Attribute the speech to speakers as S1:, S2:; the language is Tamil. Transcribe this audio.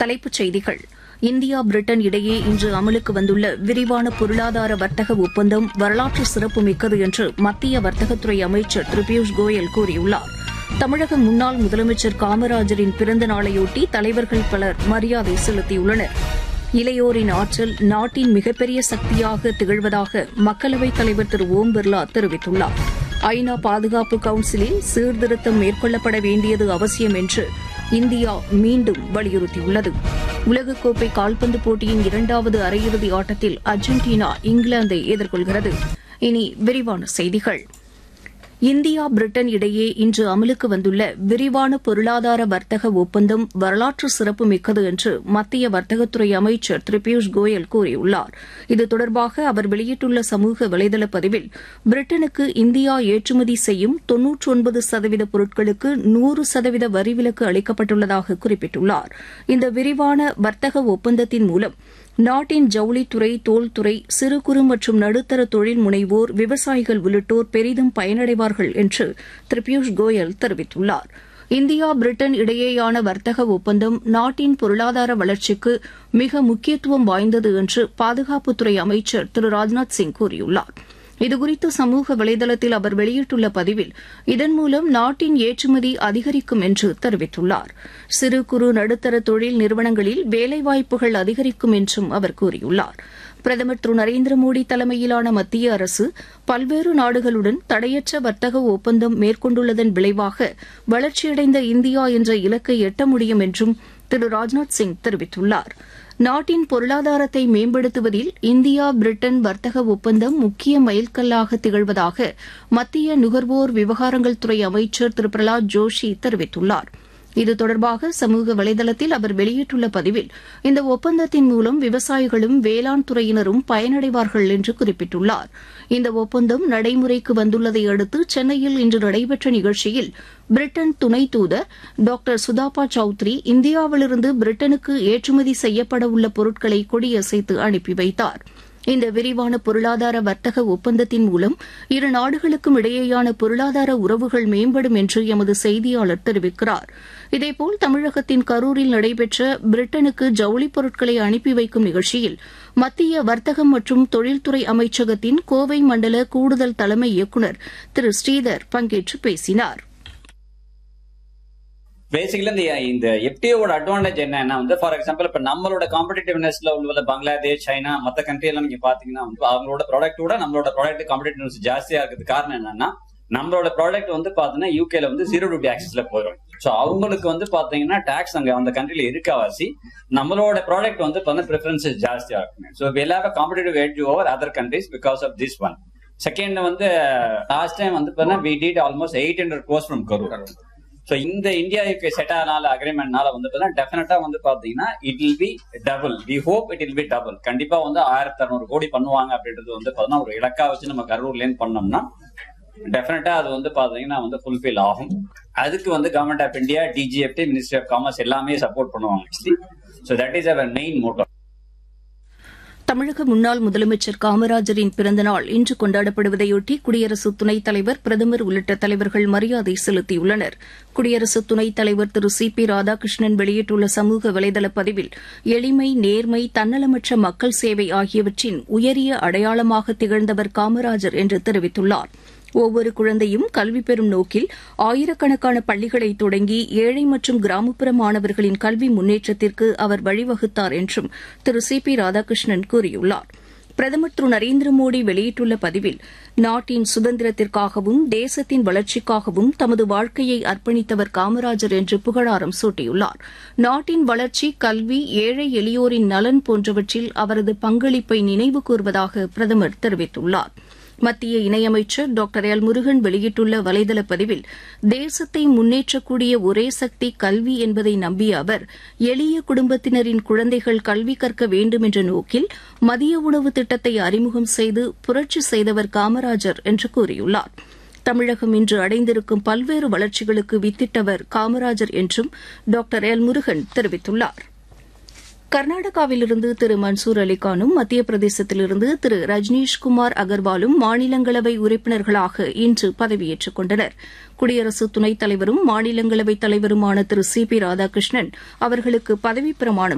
S1: தலைப்புச் செய்திகள் இந்தியா பிரிட்டன் இடையே இன்று அமலுக்கு வந்துள்ள விரிவான பொருளாதார வர்த்தக ஒப்பந்தம் வரலாற்று சிறப்புமிக்கது என்று மத்திய வர்த்தகத்துறை அமைச்சர் திரு பியூஷ் கோயல் கூறியுள்ளார் தமிழக முன்னாள் முதலமைச்சர் காமராஜரின் பிறந்த நாளையொட்டி தலைவர்கள் பலர் மரியாதை செலுத்தியுள்ளனர் இளையோரின் ஆற்றல் நாட்டின் மிகப்பெரிய சக்தியாக திகழ்வதாக மக்களவைத் தலைவர் திரு ஓம் பிர்லா தெரிவித்துள்ளார் ஐநா பாதுகாப்பு கவுன்சிலில் சீர்திருத்தம் மேற்கொள்ளப்பட வேண்டியது அவசியம் என்று இந்தியா மீண்டும் வலியுறுத்தியுள்ளது உலகக்கோப்பை கால்பந்து போட்டியின் இரண்டாவது அரையிறுதி ஆட்டத்தில் அர்ஜென்டினா இங்கிலாந்தை எதிர்கொள்கிறது இனி விரிவான செய்திகள் இந்தியா பிரிட்டன் இடையே இன்று அமலுக்கு வந்துள்ள விரிவான பொருளாதார வர்த்தக ஒப்பந்தம் வரலாற்று சிறப்புமிக்கது என்று மத்திய வர்த்தகத்துறை அமைச்சர் திரு பியூஷ் கோயல் கூறியுள்ளார் இது தொடர்பாக அவர் வெளியிட்டுள்ள சமூக வலைதள பதிவில் பிரிட்டனுக்கு இந்தியா ஏற்றுமதி செய்யும் தொன்னூற்றி ஒன்பது சதவீத பொருட்களுக்கு நூறு சதவீத வரி விலக்கு அளிக்கப்பட்டுள்ளதாக குறிப்பிட்டுள்ளார் இந்த விரிவான வர்த்தக ஒப்பந்தத்தின் மூலம் நாட்டின் ஜவுளித்துறை தோல்துறை சிறு குறு மற்றும் நடுத்தர தொழில் முனைவோர் விவசாயிகள் உள்ளிட்டோர் பெரிதும் பயனடைவார்கள் என்று திரு பியூஷ் கோயல் தெரிவித்துள்ளார் இந்தியா பிரிட்டன் இடையேயான வர்த்தக ஒப்பந்தம் நாட்டின் பொருளாதார வளர்ச்சிக்கு மிக முக்கியத்துவம் வாய்ந்தது என்று பாதுகாப்புத்துறை அமைச்சர் திரு ராஜ்நாத் சிங் கூறியுள்ளார் இதுகுறித்து சமூக வலைதளத்தில் அவர் வெளியிட்டுள்ள பதிவில் இதன் மூலம் நாட்டின் ஏற்றுமதி அதிகரிக்கும் என்று தெரிவித்துள்ளார் சிறு குறு நடுத்தர தொழில் நிறுவனங்களில் வேலைவாய்ப்புகள் அதிகரிக்கும் என்றும் அவர் கூறியுள்ளார் பிரதமர் திரு நரேந்திர மோடி தலைமையிலான மத்திய அரசு பல்வேறு நாடுகளுடன் தடையற்ற வர்த்தக ஒப்பந்தம் மேற்கொண்டுள்ளதன் விளைவாக வளர்ச்சியடைந்த இந்தியா என்ற இலக்கை எட்ட முடியும் என்றும் திரு ராஜ்நாத் சிங் தெரிவித்துள்ளார் நாட்டின் பொருளாதாரத்தை மேம்படுத்துவதில் இந்தியா பிரிட்டன் வர்த்தக ஒப்பந்தம் முக்கிய மைல்கல்லாக திகழ்வதாக மத்திய நுகர்வோர் விவகாரங்கள் துறை அமைச்சர் திரு பிரலாத் ஜோஷி தெரிவித்துள்ளார் இது தொடர்பாக சமூக வலைதளத்தில் அவர் வெளியிட்டுள்ள பதிவில் இந்த ஒப்பந்தத்தின் மூலம் விவசாயிகளும் வேளாண் துறையினரும் பயனடைவார்கள் என்று குறிப்பிட்டுள்ளார் இந்த ஒப்பந்தம் நடைமுறைக்கு வந்துள்ளதை அடுத்து சென்னையில் இன்று நடைபெற்ற நிகழ்ச்சியில் பிரிட்டன் துணை தூதர் டாக்டர் சுதாபா சௌத்ரி இந்தியாவிலிருந்து பிரிட்டனுக்கு ஏற்றுமதி செய்யப்பட உள்ள பொருட்களை கொடியசைத்து அனுப்பி வைத்தார் இந்த விரிவான பொருளாதார வர்த்தக ஒப்பந்தத்தின் மூலம் இரு நாடுகளுக்கும் இடையேயான பொருளாதார உறவுகள் மேம்படும் என்று எமது செய்தியாளர் தெரிவிக்கிறார் இதேபோல் தமிழகத்தின் கரூரில் நடைபெற்ற பிரிட்டனுக்கு ஜவுளிப் பொருட்களை அனுப்பி வைக்கும் நிகழ்ச்சியில் மத்திய வர்த்தகம் மற்றும் தொழில்துறை அமைச்சகத்தின் கோவை மண்டல கூடுதல் தலைமை இயக்குநர் திரு ஸ்ரீதர் பங்கேற்று பேசினார்
S2: பேசிக்கலி இந்த இந்த எப்டிஓட அட்வான்டேஜ் என்னன்னா வந்து ஃபார் எக்ஸாம்பிள் இப்ப நம்மளோட காம்படிட்டிவ்னஸ்ல உள்ள பங்களாதேஷ் சைனா மத்த கண்ட்ரி எல்லாம் நீங்க பாத்தீங்கன்னா வந்து அவங்களோட ப்ராடக்ட்டோட நம்மளோட ப்ராடக்ட் காம்படிட்டிவ்னஸ் ஜாஸ்தியா இருக்கிறது காரணம் என்னன்னா நம்மளோட ப்ராடக்ட் வந்து பாத்தீங்கன்னா யூகேல வந்து ஜீரோ டியூட்டி ஆக்சஸ்ல போயிடும் ஸோ அவங்களுக்கு வந்து பாத்தீங்கன்னா டாக்ஸ் அங்க அந்த கண்ட்ரில இருக்கவாசி நம்மளோட ப்ராடக்ட் வந்து ப்ரிஃபரன்சஸ் ஜாஸ்தியா இருக்கும் ஸோ எல்லா competitive edge over other countries because of this one second வந்து லாஸ்ட் டைம் வந்து பாத்தீங்கன்னா we did almost eight hundred crores from Karur so இந்த இந்தியாவுக்கு செட் ஆனால அக்ரிமெண்ட்னால வந்து டெஃபினட்டா வந்து பாத்தீங்கன்னா it will be double we hope it will be double கண்டிப்பா வந்து ஆயிரத்தி அறுநூறு கோடி பண்ணுவாங்க அப்படின்றது வந்து பாத்தீங்கன்னா ஒரு இலக்கா வச்சு நம்ம கரூர்லேருந்து பண்ணோம்னா டெஃபினட்டா அது வந்து பாத்தீங்கன்னா வந்து ஃபுல்ஃபில் ஆகும் அதுக்கு வந்து government of India DGFT ministry of commerce எல்லாமே சப்போர்ட் பண்ணுவாங்க actually so that is our main motto
S1: தமிழக முன்னாள் முதலமைச்சர் காமராஜரின் பிறந்தநாள் இன்று கொண்டாடப்படுவதையொட்டி குடியரசு துணைத் தலைவர் பிரதமர் உள்ளிட்ட தலைவர்கள் மரியாதை செலுத்தியுள்ளனர் குடியரசு துணைத் தலைவர் திரு சி பி ராதாகிருஷ்ணன் வெளியிட்டுள்ள சமூக வலைதள பதிவில் எளிமை நேர்மை தன்னலமற்ற மக்கள் சேவை ஆகியவற்றின் உயரிய அடையாளமாக திகழ்ந்தவர் காமராஜர் என்று தெரிவித்துள்ளார் ஒவ்வொரு குழந்தையும் கல்வி பெறும் நோக்கில் ஆயிரக்கணக்கான பள்ளிகளை தொடங்கி ஏழை மற்றும் கிராமப்புற மாணவர்களின் கல்வி முன்னேற்றத்திற்கு அவர் வழிவகுத்தார் என்றும் திரு சி பி ராதாகிருஷ்ணன் கூறியுள்ளார் பிரதமர் திரு நரேந்திர மோடி வெளியிட்டுள்ள பதிவில் நாட்டின் சுதந்திரத்திற்காகவும் தேசத்தின் வளர்ச்சிக்காகவும் தமது வாழ்க்கையை அர்ப்பணித்தவர் காமராஜர் என்று புகழாரம் சூட்டியுள்ளார் நாட்டின் வளர்ச்சி கல்வி ஏழை எளியோரின் நலன் போன்றவற்றில் அவரது பங்களிப்பை நினைவு கூர்வதாக பிரதமர் தெரிவித்துள்ளாா் மத்திய இணையமைச்சர் டாக்டர் எல் முருகன் வெளியிட்டுள்ள வலைதள பதிவில் தேசத்தை முன்னேற்றக்கூடிய ஒரே சக்தி கல்வி என்பதை நம்பிய அவர் எளிய குடும்பத்தினரின் குழந்தைகள் கல்வி கற்க வேண்டும் என்ற நோக்கில் மதிய உணவு திட்டத்தை அறிமுகம் செய்து புரட்சி செய்தவர் காமராஜர் என்று கூறியுள்ளார் தமிழகம் இன்று அடைந்திருக்கும் பல்வேறு வளர்ச்சிகளுக்கு வித்திட்டவர் காமராஜர் என்றும் டாக்டர் எல் முருகன் தெரிவித்துள்ளார் கர்நாடகாவிலிருந்து திரு மன்சூர் அலிகானும் மத்திய பிரதேசத்திலிருந்து திரு ரஜ்னீஷ்குமார் அகர்வாலும் மாநிலங்களவை உறுப்பினர்களாக இன்று பதவியேற்றுக் கொண்டனர் குடியரசு துணைத் தலைவரும் மாநிலங்களவை தலைவருமான திரு சி பி ராதாகிருஷ்ணன் அவர்களுக்கு பதவிப் பிரமாணம்